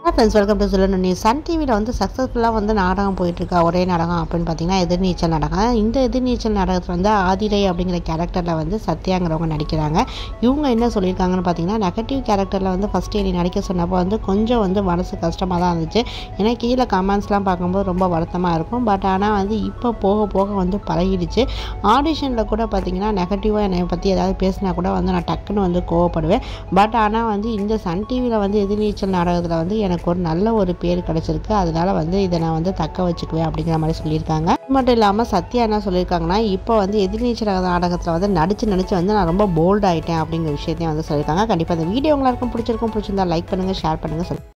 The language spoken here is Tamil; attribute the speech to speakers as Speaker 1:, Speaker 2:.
Speaker 1: ஃப்ரெண்ட்ஸ் வெல்கம் டு சொல்லணும் நீ சன் டிவியில் வந்து சக்ஸஸ்ஃபுல்லாக வந்து நாடகம் போயிட்டுருக்கா ஒரே நாடகம் அப்படின்னு பார்த்தீங்கன்னா எதிர்நீச்சல் நாடகம் இந்த எதிர்நீச்சல் நாடகத்தில் வந்து ஆதிரை அப்படிங்கிற கேரக்டரில் வந்து சத்யாங்கிறவங்க நடிக்கிறாங்க இவங்க என்ன சொல்லியிருக்காங்கன்னு பார்த்தீங்கன்னா நெகட்டிவ் கேரக்டரில் வந்து ஃபஸ்ட்டு என்னை நடிக்க சொன்னப்போ வந்து கொஞ்சம் வந்து மனசு கஷ்டமாக தான் இருந்துச்சு ஏன்னா கீழே கமெண்ட்ஸ்லாம் பார்க்கும்போது ரொம்ப வருத்தமாக இருக்கும் பட் ஆனால் வந்து இப்போ போக போக வந்து பழகிடுச்சு ஆடிஷனில் கூட பார்த்தீங்கன்னா நெகட்டிவாக என்னை பற்றி ஏதாவது பேசினா கூட வந்து நான் டக்குன்னு வந்து கோவப்படுவேன் பட் ஆனால் வந்து இந்த சன் டிவியில் வந்து எதிர்நீச்சல் நாடகத்தில் வந்து எனக்கு ஒரு நல்ல ஒரு பேர் கிடச்சிருக்கு அதனால வந்து இதை நான் வந்து தக்க வச்சுக்குவேன் அப்படிங்கிற மாதிரி சொல்லியிருக்காங்க அது மட்டும் இல்லாமல் சத்யா என்ன சொல்லியிருக்காங்கன்னா இப்போ வந்து எதிர்நீச்சல் நாடகத்தில் வந்து நடிச்சு நடிச்சு வந்து நான் ரொம்ப போல்ட் ஆகிட்டேன் அப்படிங்கிற விஷயத்தையும் வந்து சொல்லியிருக்காங்க கண்டிப்பாக இந்த வீடியோ எல்லாருக்கும் பிடிச்சிருக்கும் பிடிச்சிருந்தா லைக் பண்ணுங்கள் ஷேர் பண்ணுங்கள்